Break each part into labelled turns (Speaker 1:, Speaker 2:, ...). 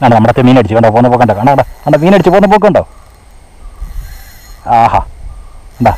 Speaker 1: കണ്ടോ നമ്മുടെ മീൻ അടിച്ചു കണ്ടോ പോകുന്ന പോക്കണ്ടോ കണ്ടോ കണ്ടോ കണ്ടോ മീൻ അടിച്ച് പോകുന്ന പോക്കുണ്ടോ ആഹാ എന്താ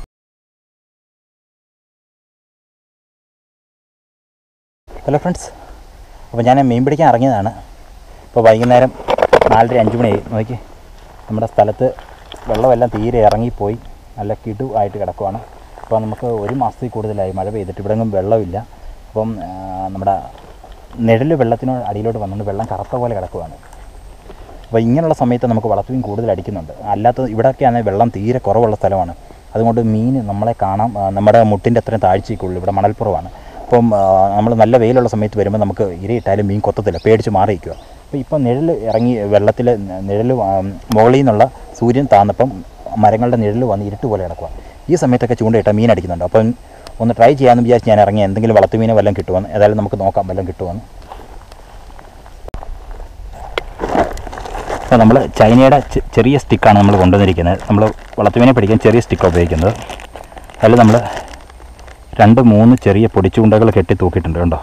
Speaker 1: ഹലോ ഫ്രണ്ട്സ് അപ്പോൾ ഞാൻ മീൻ പിടിക്കാൻ ഇറങ്ങിയതാണ് ഇപ്പോൾ വൈകുന്നേരം നാലര അഞ്ച് മണിയായി നോക്കി നമ്മുടെ സ്ഥലത്ത് വെള്ളമെല്ലാം തീരെ ഇറങ്ങിപ്പോയി നല്ല കിടു ആയിട്ട് കിടക്കുവാണ് അപ്പോൾ നമുക്ക് ഒരു മാസത്തിൽ കൂടുതലായി മഴ പെയ്തിട്ട് ഇവിടെ എങ്ങും വെള്ളമില്ല അപ്പം ആ, നമ്മുടെ നിഴല് വെള്ളത്തിന് അടിയിലോട്ട് വന്നുകൊണ്ട് വെള്ളം കറുത്ത പോലെ കിടക്കുവാണ് അപ്പോൾ ഇങ്ങനെയുള്ള സമയത്ത് നമുക്ക് വളർത്തുമീൻ കൂടുതൽ അടിക്കുന്നുണ്ട് അല്ലാത്ത ഇവിടെയൊക്കെയാണെങ്കിൽ വെള്ളം തീരെ കുറവുള്ള സ്ഥലമാണ് അതുകൊണ്ട് മീൻ നമ്മളെ കാണാം ആ, നമ്മുടെ മുട്ടിൻ്റെ അത്രയും താഴ്ചയ്ക്കുള്ളൂ ഇവിടെ മണൽപ്പുറമാണ് അപ്പം നമ്മൾ നല്ല വെയിലുള്ള സമയത്ത് വരുമ്പോൾ നമുക്ക് ഇരയിട്ടാലും മീൻ കൊത്തത്തില്ല പേടിച്ച് മാറിയിരിക്കുക അപ്പോൾ ഇപ്പം നിഴൽ ഇറങ്ങി വെള്ളത്തിൽ നിഴൽ മുകളിൽ നിന്നുള്ള സൂര്യൻ താന്നപ്പം മരങ്ങളുടെ നിഴൽ വന്ന് ഇരുട്ട് പോലെ കിടക്കുക ഈ സമയത്തൊക്കെ ചൂണ്ടയിട്ടാൽ മീൻ അടിക്കുന്നുണ്ട് അപ്പം ഒന്ന് ട്രൈ ചെയ്യാമെന്ന് വിചാരിച്ച് ഞാൻ ഇറങ്ങി എന്തെങ്കിലും വളർത്തുമീനെ വല്ലതും കിട്ടുമെന്ന് ഏതായാലും നമുക്ക് നോക്കാം വല്ലതും കിട്ടുമെന്ന് അപ്പോൾ നമ്മൾ ചൈനയുടെ ചെ- ചെറിയ സ്റ്റിക്കാണ് നമ്മൾ കൊണ്ടുവന്നിരിക്കുന്നത് നമ്മൾ വളർത്തുമീനെ പിടിക്കാൻ ചെറിയ സ്റ്റിക്കാണ് ഉപയോഗിക്കുന്നത് അതിൽ നമ്മൾ രണ്ട് മൂന്ന് ചെറിയ പൊടിച്ചുണ്ടകൾ കെട്ടി തൂക്കിയിട്ടുണ്ട് കണ്ടോ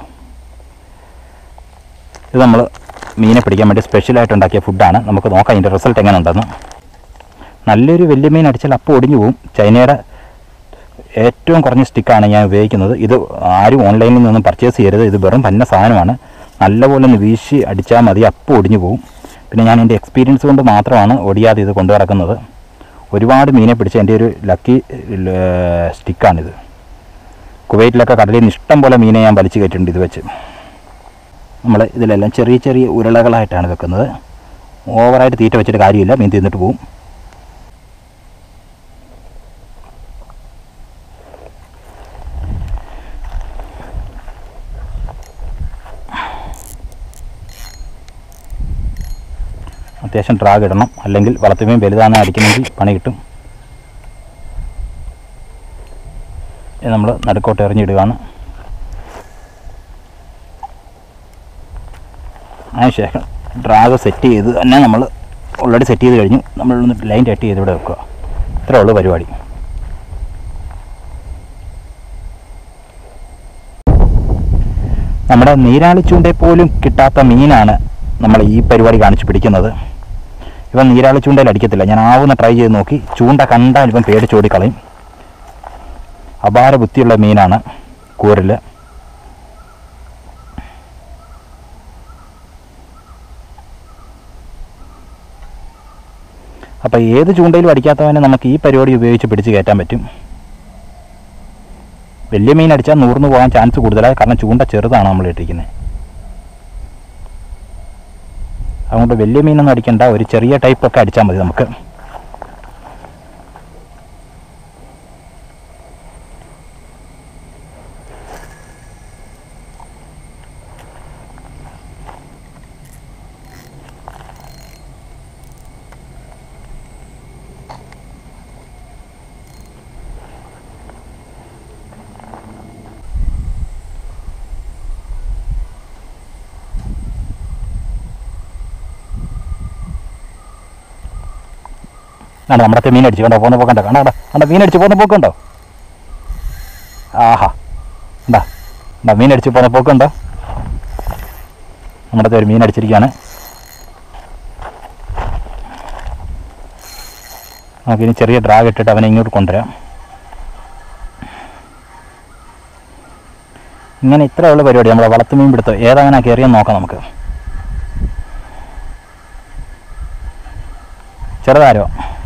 Speaker 1: ഇത് നമ്മൾ മീനെ പിടിക്കാൻ വേണ്ടി സ്പെഷ്യലായിട്ട് ഉണ്ടാക്കിയ ഫുഡാണ് നമുക്ക് നോക്കാം അതിൻ്റെ റിസൾട്ട് എങ്ങനെ ഉണ്ടെന്ന് നല്ലൊരു വലിയ മീൻ അടിച്ചാൽ അപ്പോൾ ഒടിഞ്ഞു പോവും ചൈനയുടെ ഏറ്റവും കുറഞ്ഞ സ്റ്റിക്കാണ് ഞാൻ ഉപയോഗിക്കുന്നത് ഇത് ആരും ഓൺലൈനിൽ നിന്നും പർച്ചേസ് ചെയ്യരുത് ഇത് വെറും പന്ന സാധനമാണ് നല്ലപോലെ ഒന്ന് വീശി അടിച്ചാൽ മതി അപ്പോൾ ഒടിഞ്ഞു പോവും പിന്നെ ഞാൻ എൻ്റെ എക്സ്പീരിയൻസ് കൊണ്ട് മാത്രമാണ് ഒടിയാതെ ഇത് കൊണ്ടു നടക്കുന്നത് ഒരുപാട് മീനെ പിടിച്ച എൻ്റെ ഒരു ലക്കി സ്റ്റിക്കാണിത് കുവൈറ്റിലൊക്കെ കടലിൽ നിന്ന് ഇഷ്ടം പോലെ മീനെ ഞാൻ വലിച്ചു കയറ്റിയിട്ടുണ്ട് ഇത് വെച്ച് നമ്മൾ ഇതിലെല്ലാം ചെറിയ ചെറിയ ഉരുളകളായിട്ടാണ് വെക്കുന്നത് ഓവറായിട്ട് തീറ്റ വെച്ചിട്ട് കാര്യമില്ല മീൻ തിന്നിട്ട് പോവും അത്യാവശ്യം ഡ്രാഗ് ഇടണം അല്ലെങ്കിൽ വളർത്തുമീൻ വലുതാണ് അടിക്കണമെങ്കിൽ പണി കിട്ടും ഇത് നമ്മൾ നടുക്കോട്ട് എറിഞ്ഞിടുകയാണ് അതിനുശേഷം ഡ്രാഗ് സെറ്റ് ചെയ്ത് തന്നെ നമ്മൾ ഓൾറെഡി സെറ്റ് ചെയ്ത് കഴിഞ്ഞു നമ്മളൊന്ന് ലൈൻ സെറ്റ് ചെയ്ത് ഇവിടെ വെക്കുക ഇത്രേ ഉള്ളൂ പരിപാടി നമ്മുടെ നീരാളി ചൂണ്ടയിൽ പോലും കിട്ടാത്ത മീനാണ് നമ്മൾ ഈ പരിപാടി കാണിച്ച് പിടിക്കുന്നത് ഇവൻ നീരാളി ചൂണ്ടയിൽ അടിക്കത്തില്ല ഞാൻ ആവുന്ന ട്രൈ ചെയ്ത് നോക്കി ചൂണ്ട കണ്ടാൽ ഇവൻ പേടിച്ചോടിക്കളയും അപാര ബുദ്ധിയുള്ള മീനാണ് കൂരൽ അപ്പോൾ ഏത് ചൂണ്ടയിലും അടിക്കാത്തവനെ നമുക്ക് ഈ പരിപാടി ഉപയോഗിച്ച് പിടിച്ച് കയറ്റാൻ പറ്റും വലിയ മീൻ അടിച്ചാൽ നൂർന്ന് പോകാൻ ചാൻസ് കൂടുതലാണ് കാരണം ചൂണ്ട ചെറുതാണ് നമ്മൾ ഇട്ടിരിക്കുന്നത് അതുകൊണ്ട് വലിയ മീനൊന്നും അടിക്കണ്ട ഒരു ചെറിയ ടൈപ്പൊക്കെ അടിച്ചാൽ മതി നമുക്ക് കണ്ടോ നമ്മുടെ മീൻ അടിച്ചു കണ്ടോ പോകുന്ന പോക്കണ്ടോ കണ്ടോ കണ്ടോ കണ്ടോ മീൻ അടിച്ച് പോകുന്ന പോക്കുണ്ടോ ആഹാ എന്താ എന്താ മീൻ അടിച്ച് പോകുന്ന പോക്കുണ്ടോ നമ്മുടെ ഒരു മീൻ അടിച്ചിരിക്കുകയാണ് നമുക്കിനി ചെറിയ ഡ്രാഗ് ഇട്ടിട്ട് അവനെ ഇങ്ങോട്ട് കൊണ്ടുവരാം ഇങ്ങനെ ഇത്രയുള്ള പരിപാടി നമ്മുടെ വളർത്തു മീൻ പിടുത്തം ഏതങ്ങനെ കയറിയെന്ന് നോക്കാം നമുക്ക് ചെറുതാരോ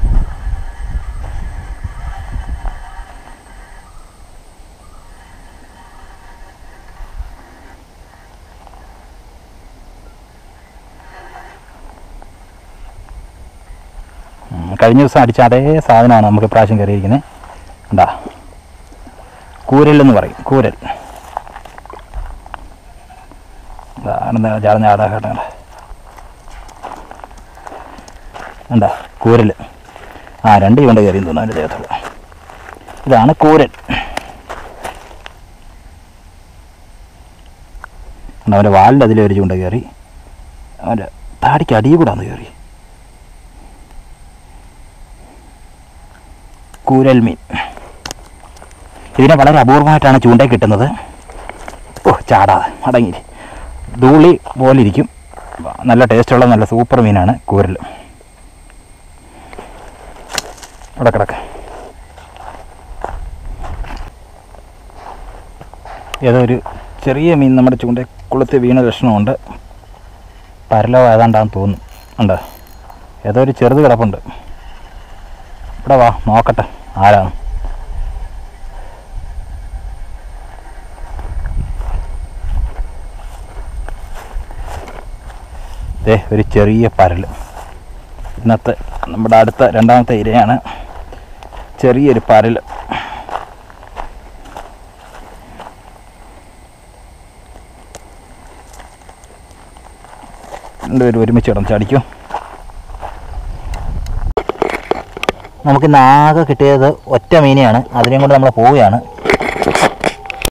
Speaker 1: ഉം, കഴിഞ്ഞ ദിവസം അടിച്ച അതേ സാധനമാണ് നമുക്ക് ഇപ്രാവശ്യം കയറിയിരിക്കുന്നത് എന്താ കൂരൽ എന്ന് പറയും കൂരൽ എന്താ ചാടുന്ന ആടാ എന്താ കൂരൽ ആ രണ്ട് ചൂണ്ട കയറി തോന്നുന്നു അതിൻ്റെ ദേഹത്തുള്ള ഇതാണ് കൂരൽ കണ്ടോ, അവൻ്റെ വാലിൻ്റെ അതിലെ ഒരു ചൂണ്ട കയറി അവൻ്റെ താടിക്ക് അടിയിൽ കൂടെ ഒന്ന് കയറി കൂരൽ മീൻ ഇതിനെ വളരെ അപൂർവമായിട്ടാണ് ചൂണ്ട കിട്ടുന്നത് ഓ ചാടാതെ അടങ്ങി ധൂളി പോലെ ഇരിക്കും നല്ല ടേസ്റ്റുള്ള നല്ല സൂപ്പർ മീനാണ് കൂരൽ ഇവിടെ കിടക്ക ഏതോ ഒരു ചെറിയ മീൻ നമ്മുടെ ചൂണ്ട കുളത്ത് വീണ ലക്ഷണമുണ്ട് പരലോ ഏതാണ്ടാന്ന് തോന്നുന്നു ഉണ്ട് ഏതോ ഒരു ചെറുത് കിടപ്പുണ്ട് ഇവിടെ വാ നോക്കട്ടെ ആരാണ് ദേ ഒരു ചെറിയ പരൽ ഇന്നത്തെ നമ്മുടെ അടുത്ത രണ്ടാമത്തെ ഇരയാണ് ചെറിയൊരു പരൽ രണ്ടുപേരും ഒരുമിച്ച് കിടന്ന് ചടിക്കും നമുക്കിന്ന് ആകെ കിട്ടിയത് ഒറ്റ മീനെയാണ് അതിനെയും കൊണ്ട് നമ്മൾ പോവുകയാണ്